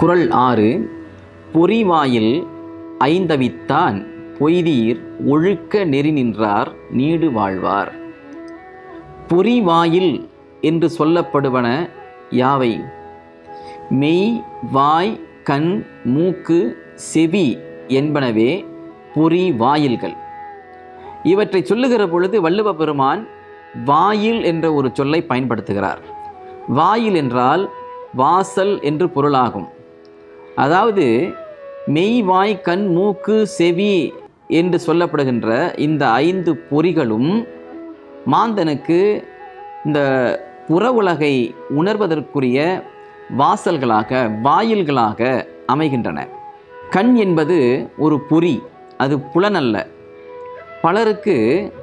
குறள் ஆறு பொறிவாயில் ஐந்தவித்தான் பொய்தீர் ஒழுக்க நெறி நின்றார் நீடு வாழ்வார் பொறிவாயில் என்று சொல்லப்படுவன யாவை மெய் வாய் கண் மூக்கு செவி என்பனவே பொறி வாயில்கள் இவற்றை சொல்லுகிற பொழுது வள்ளுவ பெருமான் வாயில் என்ற ஒரு சொல்லை பயன்படுத்துகிறார் வாயில் என்றால் வாசல் என்று பொருளாகும் அதாவது மெய் வாய் கண் மூக்கு செவி என்று சொல்லப்படுகின்ற இந்த ஐந்து பொறிகளும் மாந்தனுக்கு இந்த புற உலகை உணர்வதற்குரிய வாசல்களாக வாயில்களாக அமைகின்றன கண் என்பது ஒரு பொறி அது புலன் அல்ல பலருக்கு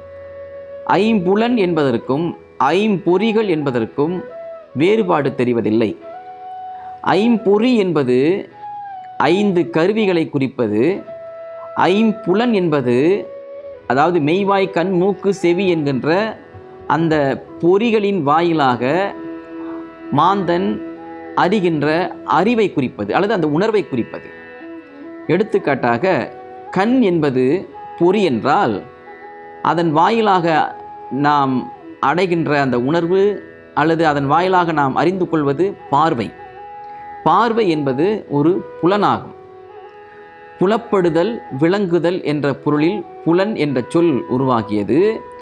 ஐம்புலன் என்பதற்கும் ஐம்பொறிகள் என்பதற்கும் வேறுபாடு தெரிவதில்லை ஐம்பொறி என்பது ஐந்து கருவிகளை குறிப்பது ஐம்புலன் என்பது அதாவது மெய்வாய் கண் மூக்கு செவி என்கின்ற அந்த பொறிகளின் வாயிலாக மாந்தன் அறிகின்ற அறிவை குறிப்பது அல்லது அந்த உணர்வை குறிப்பது எடுத்துக்காட்டாக கண் என்பது பொறி என்றால் அதன் வாயிலாக நாம் அடைகின்ற அந்த உணர்வு அல்லது அதன் வாயிலாக நாம் அறிந்து கொள்வது பார்வை பார்வை என்பது ஒரு புலனாகும் புலப்படுதல் விளங்குதல் என்ற பொருளில் புலன் என்ற சொல் உருவாகியது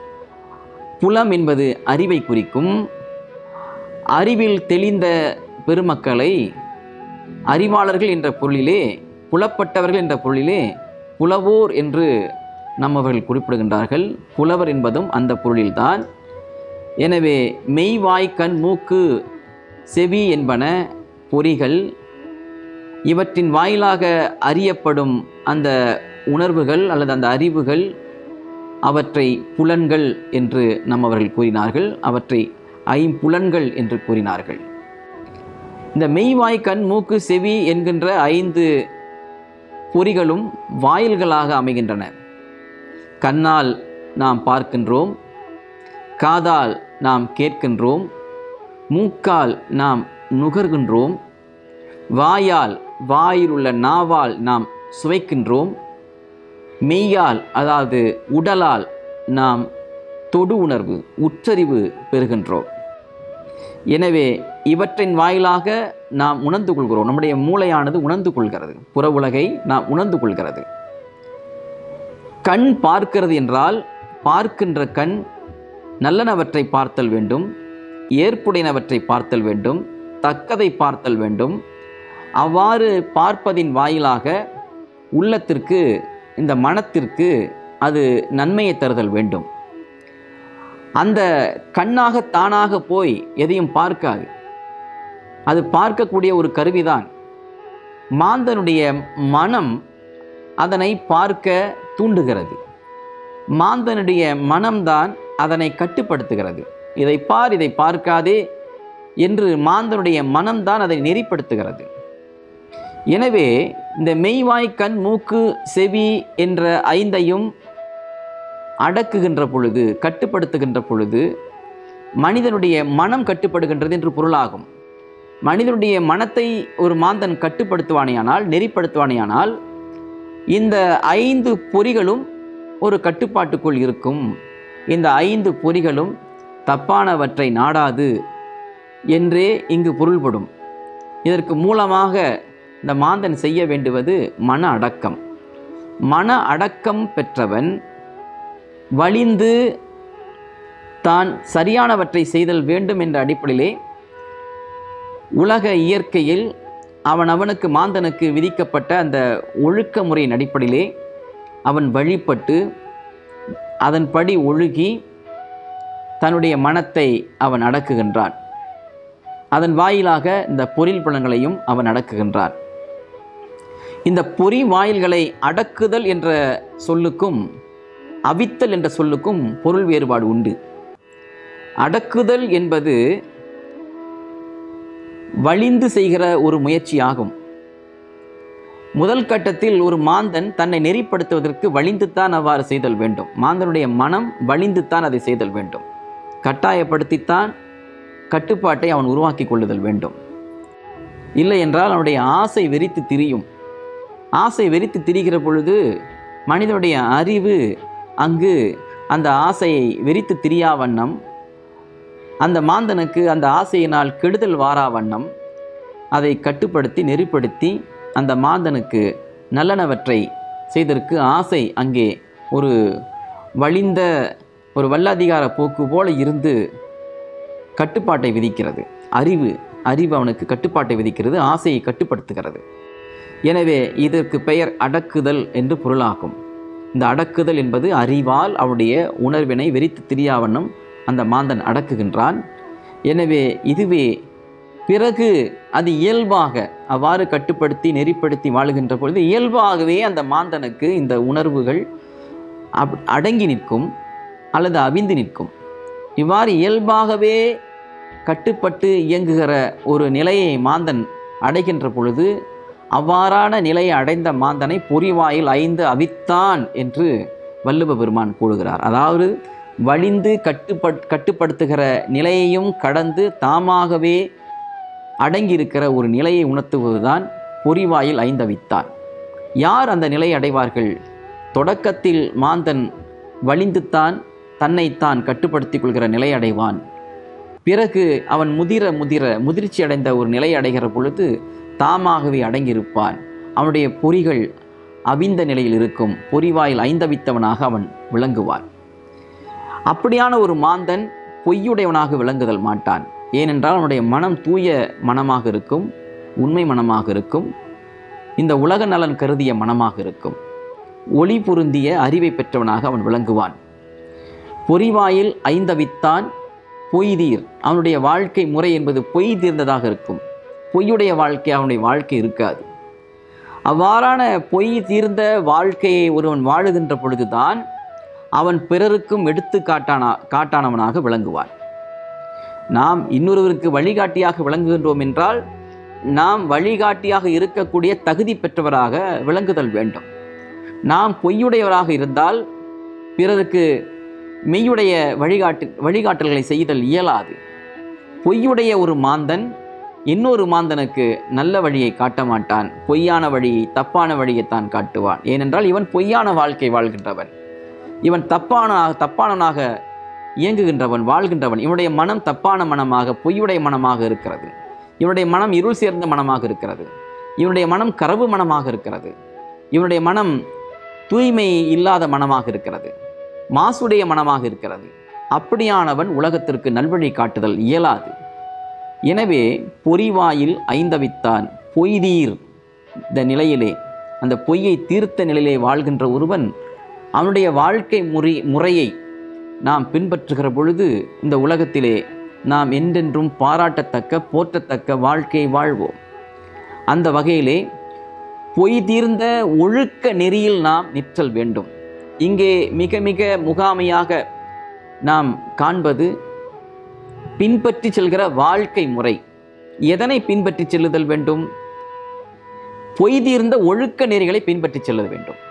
புலம் என்பது அறிவை குறிக்கும் அறிவில் தெளிந்த பெருமக்களை அறிவாளர்கள் என்ற பொருளிலே புலப்பட்டவர்கள் என்ற பொருளிலே புலவோர் என்று நம்மவர்கள் குறிப்பிடுகின்றார்கள் புலவர் என்பதும் அந்த பொருளில்தான் எனவே மெய் வாய் கண் மூக்கு செவி என்பன பொறிகள் இவற்றின் வாயிலாக அறியப்படும் அந்த உணர்வுகள் அல்லது அந்த அறிவுகள் அவற்றை புலன்கள் என்று நம்மவர்கள் கூறினார்கள் அவற்றை ஐம்புலன்கள் என்று கூறினார்கள் இந்த மெய்வாய் கண் மூக்கு செவி என்கின்ற ஐந்து பொறிகளும் வாயில்களாக அமைகின்றன கண்ணால் நாம் பார்க்கின்றோம் காதால் நாம் கேட்கின்றோம் மூக்கால் நாம் நுகர்கின்றோம் வாயால் வாயில் உள்ள நாவால் நாம் சுவைக்கின்றோம் மெய்யால் அதாவது உடலால் நாம் தொடு உணர்வு உற்றறிவு பெறுகின்றோம் எனவே இவற்றின் வாயிலாக நாம் உணர்ந்து கொள்கிறோம் நம்முடைய மூளையானது உணர்ந்து கொள்கிறது புற உலகை நாம் உணர்ந்து கொள்கிறது கண் பார்க்கிறது என்றால் பார்க்கின்ற கண் நல்லனவற்றை பார்த்தல் வேண்டும் ஏற்புடையனவற்றை பார்த்தல் வேண்டும் தக்கதை பார்த்தல் வேண்டும் அவ்வாறு பார்ப்பதின் வாயிலாக உள்ளத்திற்கு இந்த மனத்திற்கு அது நன்மையை தருதல் வேண்டும் அந்த கண்ணாக தானாக போய் எதையும் பார்க்காது அது பார்க்கக்கூடிய ஒரு கருவிதான் மாந்தனுடைய மனம் அதனை பார்க்க தூண்டுகிறது மாந்தனுடைய மனம்தான் அதனை கட்டுப்படுத்துகிறது இதை பார் இதை பார்க்காதே என்று மாந்தனுடைய மனம்தான் அதை நெறிப்படுத்துகிறது எனவே இந்த மெய்வாய் கண் மூக்கு செவி என்ற ஐந்தையும் அடக்குகின்ற பொழுது கட்டுப்படுத்துகின்ற பொழுது மனிதனுடைய மனம் கட்டுப்படுகின்றது என்று பொருளாகும் மனிதனுடைய மனத்தை ஒரு மாந்தன் கட்டுப்படுத்துவானேயானால் நெறிப்படுத்துவானேயானால் இந்த ஐந்து பொறிகளும் ஒரு கட்டுப்பாட்டுக்குள் இருக்கும் இந்த ஐந்து பொறிகளும் தப்பானவற்றை நாடாது என்றே இங்கு பொருள்படும் இதற்கு மூலமாக இந்த மாந்தன் செய்ய வேண்டுவது மன அடக்கம் மன அடக்கம் பெற்றவன் வலிந்து தான் சரியானவற்றை செய்தல் வேண்டும் என்ற அடிப்படையிலே உலக இயற்கையில் அவன் அவனுக்கு மாந்தனுக்கு விதிக்கப்பட்ட அந்த ஒழுக்க முறையின் அடிப்படையிலே அவன் வழிபட்டு அதன்படி ஒழுகி தன்னுடைய மனத்தை அவன் அடக்குகின்றான் அதன் வாயிலாக இந்த பொறில் புலன்களையும் அவன் அடக்குகின்றான் இந்த பொறி வாயில்களை அடக்குதல் என்ற சொல்லுக்கும் அவித்தல் என்ற சொல்லுக்கும் பொருள் வேறுபாடு உண்டு அடக்குதல் என்பது வலிந்து செய்கிற ஒரு முயற்சியாகும் முதல் கட்டத்தில் ஒரு மாந்தன் தன்னை நெறிப்படுத்துவதற்கு வலிந்துத்தான் அவ்வாறு செய்தல் வேண்டும் மாந்தனுடைய மனம் வலிந்துத்தான் அதை செய்தல் வேண்டும் கட்டாயப்படுத்தித்தான் கட்டுப்பாட்டை அவன் உருவாக்கி கொள்ளுதல் வேண்டும் இல்லை என்றால் அவனுடைய ஆசை வெறித்து திரியும் ஆசை வெறித்து திரிகிற பொழுது மனிதனுடைய அறிவு அங்கு அந்த ஆசையை வெறித்து திரியா வண்ணம் அந்த மாந்தனுக்கு அந்த ஆசையினால் கெடுதல் வாரா வண்ணம் அதை கட்டுப்படுத்தி நெறிப்படுத்தி அந்த மாந்தனுக்கு நல்லனவற்றை செய்ததற்கு ஆசை அங்கே ஒரு வழிந்த ஒரு வல்லாதிகார போக்கு போல இருந்து கட்டுப்பாட்டை விதிக்கிறது அறிவு அறிவு அவனுக்கு கட்டுப்பாட்டை விதிக்கிறது ஆசையை கட்டுப்படுத்துகிறது எனவே இதற்கு பெயர் அடக்குதல் என்று பொருளாகும் இந்த அடக்குதல் என்பது அறிவால் அவனுடைய உணர்வினை வெறித்து திரியாவண்ணம் அந்த மாந்தன் அடக்குகின்றான் எனவே இதுவே பிறகு அது இயல்பாக அவ்வாறு கட்டுப்படுத்தி நெறிப்படுத்தி வாழுகின்ற பொழுது இயல்பாகவே அந்த மாந்தனுக்கு இந்த உணர்வுகள் அப் அடங்கி நிற்கும் அல்லது அவிந்து நிற்கும் இவ்வாறு இயல்பாகவே கட்டுப்பட்டு இயங்குகிற ஒரு நிலையை மாந்தன் அடைகின்ற பொழுது அவ்வாறான நிலையை அடைந்த மாந்தனை பொறிவாயில் ஐந்து அவித்தான் என்று வள்ளுவ பெருமான் கூறுகிறார் அதாவது வலிந்து கட்டுப்பட் கட்டுப்படுத்துகிற நிலையையும் கடந்து தாமாகவே அடங்கியிருக்கிற ஒரு நிலையை உணர்த்துவதுதான் பொறிவாயில் ஐந்தவித்தார் யார் அந்த நிலையை அடைவார்கள் தொடக்கத்தில் மாந்தன் வலிந்துத்தான் தன்னைத்தான் கட்டுப்படுத்திக் கொள்கிற நிலை அடைவான் பிறகு அவன் முதிர முதிர முதிர்ச்சி அடைந்த ஒரு நிலை அடைகிற பொழுது தாமாகவே அடங்கியிருப்பான் அவனுடைய பொறிகள் அவிந்த நிலையில் இருக்கும் பொறிவாயில் ஐந்தவித்தவனாக அவன் விளங்குவான் அப்படியான ஒரு மாந்தன் பொய்யுடையவனாக விளங்குதல் மாட்டான் ஏனென்றால் அவனுடைய மனம் தூய மனமாக இருக்கும் உண்மை மனமாக இருக்கும் இந்த உலக நலன் கருதிய மனமாக இருக்கும் ஒளி பொருந்திய அறிவை பெற்றவனாக அவன் விளங்குவான் பொறிவாயில் ஐந்தவித்தான் பொய்தீர் அவனுடைய வாழ்க்கை முறை என்பது பொய் தீர்ந்ததாக இருக்கும் பொய்யுடைய வாழ்க்கை அவனுடைய வாழ்க்கை இருக்காது அவ்வாறான பொய் தீர்ந்த வாழ்க்கையை ஒருவன் வாழுகின்ற பொழுதுதான் அவன் பிறருக்கும் எடுத்து காட்டானா காட்டானவனாக விளங்குவான் நாம் இன்னொருவருக்கு வழிகாட்டியாக விளங்குகின்றோம் என்றால் நாம் வழிகாட்டியாக இருக்கக்கூடிய தகுதி பெற்றவராக விளங்குதல் வேண்டும் நாம் பொய்யுடையவராக இருந்தால் பிறருக்கு மெய்யுடைய வழிகாட்டு வழிகாட்டல்களை செய்தல் இயலாது பொய்யுடைய ஒரு மாந்தன் இன்னொரு மாந்தனுக்கு நல்ல வழியை காட்ட மாட்டான் பொய்யான வழியை தப்பான வழியைத்தான் காட்டுவான் ஏனென்றால் இவன் பொய்யான வாழ்க்கை வாழ்கின்றவன் இவன் தப்பான தப்பானவனாக இயங்குகின்றவன் வாழ்கின்றவன் இவனுடைய மனம் தப்பான மனமாக பொய்யுடைய மனமாக இருக்கிறது இவனுடைய மனம் இருள் சேர்ந்த மனமாக இருக்கிறது இவனுடைய மனம் கரவு மனமாக இருக்கிறது இவனுடைய மனம் தூய்மை இல்லாத மனமாக இருக்கிறது மாசுடைய மனமாக இருக்கிறது அப்படியானவன் உலகத்திற்கு நல்வழி காட்டுதல் இயலாது எனவே பொறிவாயில் ஐந்தவித்தான் பொய்தீர் இந்த நிலையிலே அந்த பொய்யை தீர்த்த நிலையிலே வாழ்கின்ற ஒருவன் அவனுடைய வாழ்க்கை முறை முறையை நாம் பின்பற்றுகிற பொழுது இந்த உலகத்திலே நாம் என்றென்றும் பாராட்டத்தக்க போற்றத்தக்க வாழ்க்கை வாழ்வோம் அந்த வகையிலே பொய் தீர்ந்த ஒழுக்க நெறியில் நாம் நிற்றல் வேண்டும் இங்கே மிக மிக முகாமையாக நாம் காண்பது பின்பற்றி செல்கிற வாழ்க்கை முறை எதனை பின்பற்றி செல்லுதல் வேண்டும் பொய் தீர்ந்த ஒழுக்க நெறிகளை பின்பற்றி செல்ல வேண்டும்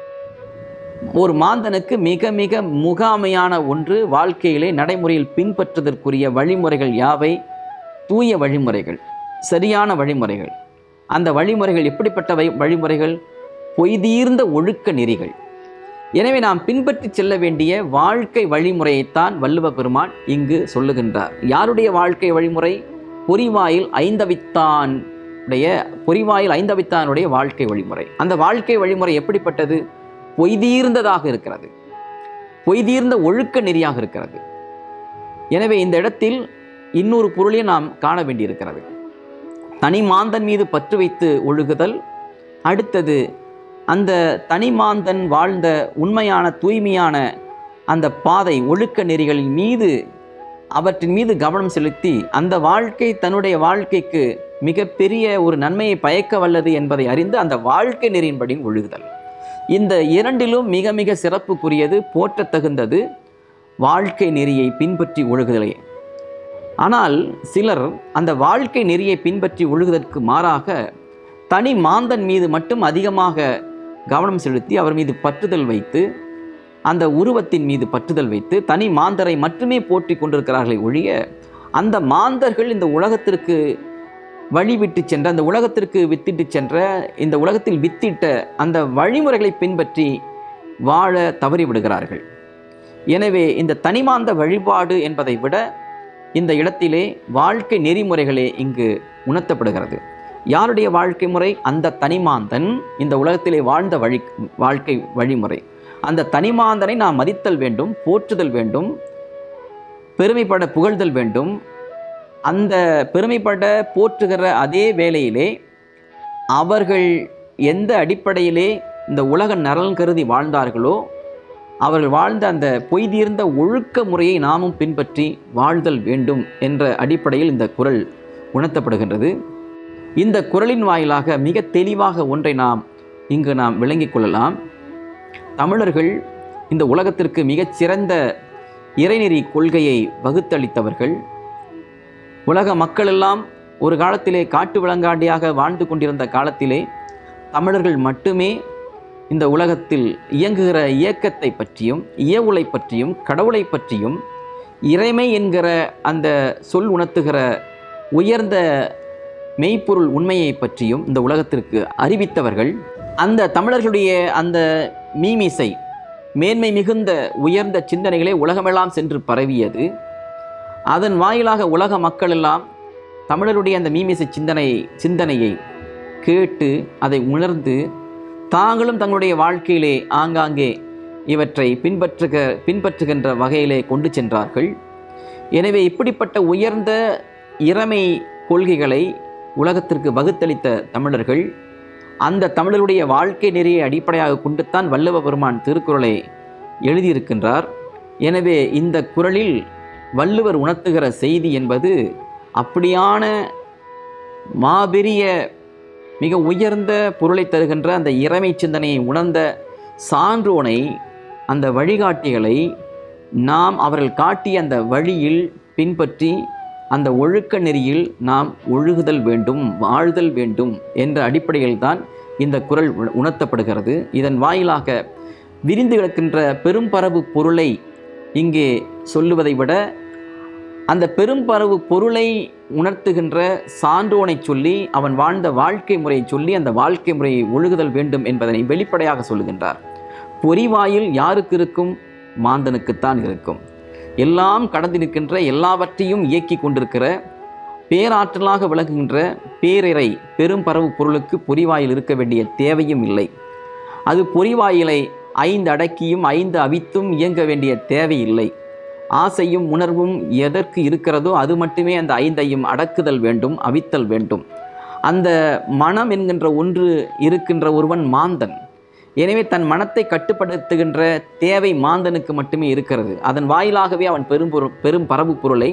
ஒரு மாந்தனுக்கு மிக மிக முகாமையான ஒன்று வாழ்க்கையிலே நடைமுறையில் பின்பற்றுவதற்குரிய வழிமுறைகள் யாவை தூய வழிமுறைகள் சரியான வழிமுறைகள் அந்த வழிமுறைகள் எப்படிப்பட்ட வை வழிமுறைகள் பொய்தீர்ந்த ஒழுக்க நெறிகள் எனவே நாம் பின்பற்றி செல்ல வேண்டிய வாழ்க்கை வழிமுறையைத்தான் வள்ளுவ பெருமான் இங்கு சொல்லுகின்றார் யாருடைய வாழ்க்கை வழிமுறை பொறிவாயில் ஐந்தவித்தான் உடைய பொறிவாயில் ஐந்தவித்தானுடைய வாழ்க்கை வழிமுறை அந்த வாழ்க்கை வழிமுறை எப்படிப்பட்டது பொய்தீர்ந்ததாக இருக்கிறது பொய்தீர்ந்த ஒழுக்க நெறியாக இருக்கிறது எனவே இந்த இடத்தில் இன்னொரு பொருளை நாம் காண வேண்டியிருக்கிறது தனி மாந்தன் மீது பற்று வைத்து ஒழுகுதல் அடுத்தது அந்த தனிமாந்தன் வாழ்ந்த உண்மையான தூய்மையான அந்த பாதை ஒழுக்க நெறிகளின் மீது அவற்றின் மீது கவனம் செலுத்தி அந்த வாழ்க்கை தன்னுடைய வாழ்க்கைக்கு மிகப்பெரிய ஒரு நன்மையை பயக்க வல்லது என்பதை அறிந்து அந்த வாழ்க்கை நெறியின்படி ஒழுகுதல் இந்த இரண்டிலும் மிக மிக சிறப்புக்குரியது போற்றத்தகுந்தது வாழ்க்கை நெறியை பின்பற்றி ஒழுகுதலே ஆனால் சிலர் அந்த வாழ்க்கை நெறியை பின்பற்றி ஒழுகுவதற்கு மாறாக தனி மாந்தன் மீது மட்டும் அதிகமாக கவனம் செலுத்தி அவர் மீது பற்றுதல் வைத்து அந்த உருவத்தின் மீது பற்றுதல் வைத்து தனி மாந்தரை மட்டுமே போற்றி கொண்டிருக்கிறார்களே ஒழிய அந்த மாந்தர்கள் இந்த உலகத்திற்கு வழி விட்டு சென்ற அந்த உலகத்திற்கு வித்திட்டு சென்ற இந்த உலகத்தில் வித்திட்ட அந்த வழிமுறைகளை பின்பற்றி வாழ தவறிவிடுகிறார்கள் எனவே இந்த தனிமாந்த வழிபாடு என்பதை விட இந்த இடத்திலே வாழ்க்கை நெறிமுறைகளே இங்கு உணர்த்தப்படுகிறது யாருடைய வாழ்க்கை முறை அந்த தனிமாந்தன் இந்த உலகத்திலே வாழ்ந்த வழி வாழ்க்கை வழிமுறை அந்த தனிமாந்தனை நாம் மதித்தல் வேண்டும் போற்றுதல் வேண்டும் பெருமைப்பட புகழ்தல் வேண்டும் அந்த பெருமைப்பட போற்றுகிற அதே வேளையிலே அவர்கள் எந்த அடிப்படையிலே இந்த உலக நலன் கருதி வாழ்ந்தார்களோ அவர்கள் வாழ்ந்த அந்த பொய்தீர்ந்த ஒழுக்க முறையை நாமும் பின்பற்றி வாழ்தல் வேண்டும் என்ற அடிப்படையில் இந்த குரல் உணர்த்தப்படுகின்றது இந்த குரலின் வாயிலாக மிக தெளிவாக ஒன்றை நாம் இங்கு நாம் விளங்கிக் கொள்ளலாம் தமிழர்கள் இந்த உலகத்திற்கு மிகச்சிறந்த இறைநெறி கொள்கையை வகுத்தளித்தவர்கள் உலக மக்களெல்லாம் ஒரு காலத்திலே காட்டு விலங்காண்டியாக வாழ்ந்து கொண்டிருந்த காலத்திலே தமிழர்கள் மட்டுமே இந்த உலகத்தில் இயங்குகிற இயக்கத்தை பற்றியும் இயவுளை பற்றியும் கடவுளை பற்றியும் இறைமை என்கிற அந்த சொல் உணர்த்துகிற உயர்ந்த மெய்ப்பொருள் உண்மையை பற்றியும் இந்த உலகத்திற்கு அறிவித்தவர்கள் அந்த தமிழர்களுடைய அந்த மீமிசை மேன்மை மிகுந்த உயர்ந்த சிந்தனைகளே உலகமெல்லாம் சென்று பரவியது அதன் வாயிலாக உலக மக்கள் எல்லாம் தமிழருடைய அந்த மீமிசை சிந்தனை சிந்தனையை கேட்டு அதை உணர்ந்து தாங்களும் தங்களுடைய வாழ்க்கையிலே ஆங்காங்கே இவற்றை பின்பற்றுக பின்பற்றுகின்ற வகையிலே கொண்டு சென்றார்கள் எனவே இப்படிப்பட்ட உயர்ந்த இறைமை கொள்கைகளை உலகத்திற்கு வகுத்தளித்த தமிழர்கள் அந்த தமிழருடைய வாழ்க்கை நெறியை அடிப்படையாக கொண்டுத்தான் வல்லவ பெருமான் திருக்குறளை எழுதியிருக்கின்றார் எனவே இந்த குறளில் வள்ளுவர் உணர்த்துகிற செய்தி என்பது அப்படியான மாபெரிய மிக உயர்ந்த பொருளை தருகின்ற அந்த இறைமை சிந்தனையை உணர்ந்த சான்றோனை அந்த வழிகாட்டிகளை நாம் அவர்கள் காட்டிய அந்த வழியில் பின்பற்றி அந்த ஒழுக்க நெறியில் நாம் ஒழுகுதல் வேண்டும் வாழ்தல் வேண்டும் என்ற அடிப்படையில் தான் இந்த குரல் உண- உணர்த்தப்படுகிறது இதன் வாயிலாக விரிந்து கிடக்கின்ற பெரும்பரவு பொருளை இங்கே சொல்லுவதை விட அந்த பெரும்பரவு பொருளை உணர்த்துகின்ற சான்றோனை சொல்லி அவன் வாழ்ந்த வாழ்க்கை முறையை சொல்லி அந்த வாழ்க்கை முறையை ஒழுகுதல் வேண்டும் என்பதனை வெளிப்படையாக சொல்லுகின்றார் பொறிவாயில் யாருக்கு இருக்கும் மாந்தனுக்குத்தான் இருக்கும் எல்லாம் கடந்து நிற்கின்ற எல்லாவற்றையும் இயக்கி கொண்டிருக்கிற பேராற்றலாக விளங்குகின்ற பேரிரை பெரும்பரவு பொருளுக்கு பொறிவாயில் இருக்க வேண்டிய தேவையும் இல்லை அது பொறிவாயிலை ஐந்து அடக்கியும் ஐந்து அவித்தும் இயங்க வேண்டிய தேவையில்லை ஆசையும் உணர்வும் எதற்கு இருக்கிறதோ அது மட்டுமே அந்த ஐந்தையும் அடக்குதல் வேண்டும் அவித்தல் வேண்டும் அந்த மனம் என்கின்ற ஒன்று இருக்கின்ற ஒருவன் மாந்தன் எனவே தன் மனத்தை கட்டுப்படுத்துகின்ற தேவை மாந்தனுக்கு மட்டுமே இருக்கிறது அதன் வாயிலாகவே அவன் பெரும் பொரு பெரும் பரவு பொருளை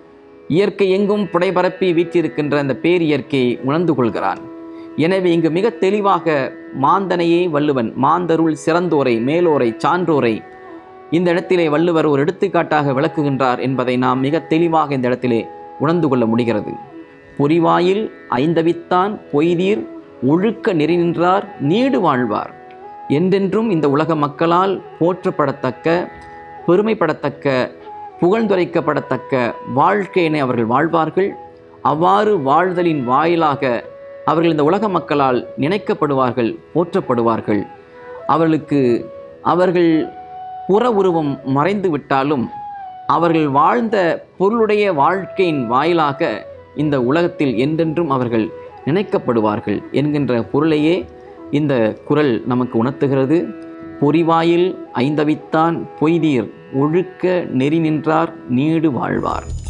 இயற்கை எங்கும் புடைபரப்பி வீற்றிருக்கின்ற அந்த பேரியற்கையை உணர்ந்து கொள்கிறான் எனவே இங்கு மிக தெளிவாக மாந்தனையே வள்ளுவன் மாந்தருள் சிறந்தோரை மேலோரை சான்றோரை இந்த இடத்திலே வள்ளுவர் ஒரு எடுத்துக்காட்டாக விளக்குகின்றார் என்பதை நாம் மிக தெளிவாக இந்த இடத்திலே உணர்ந்து கொள்ள முடிகிறது பொறிவாயில் ஐந்தவித்தான் பொய்தீர் ஒழுக்க நெறி நின்றார் நீடு வாழ்வார் என்றென்றும் இந்த உலக மக்களால் போற்றப்படத்தக்க பெருமைப்படத்தக்க புகழ்ந்துரைக்கப்படத்தக்க வாழ்க்கையினை அவர்கள் வாழ்வார்கள் அவ்வாறு வாழ்தலின் வாயிலாக அவர்கள் இந்த உலக மக்களால் நினைக்கப்படுவார்கள் போற்றப்படுவார்கள் அவர்களுக்கு அவர்கள் புற உருவம் மறைந்து விட்டாலும் அவர்கள் வாழ்ந்த பொருளுடைய வாழ்க்கையின் வாயிலாக இந்த உலகத்தில் என்றென்றும் அவர்கள் நினைக்கப்படுவார்கள் என்கின்ற பொருளையே இந்த குரல் நமக்கு உணர்த்துகிறது பொறிவாயில் ஐந்தவித்தான் பொய்தீர் ஒழுக்க நெறி நின்றார் நீடு வாழ்வார்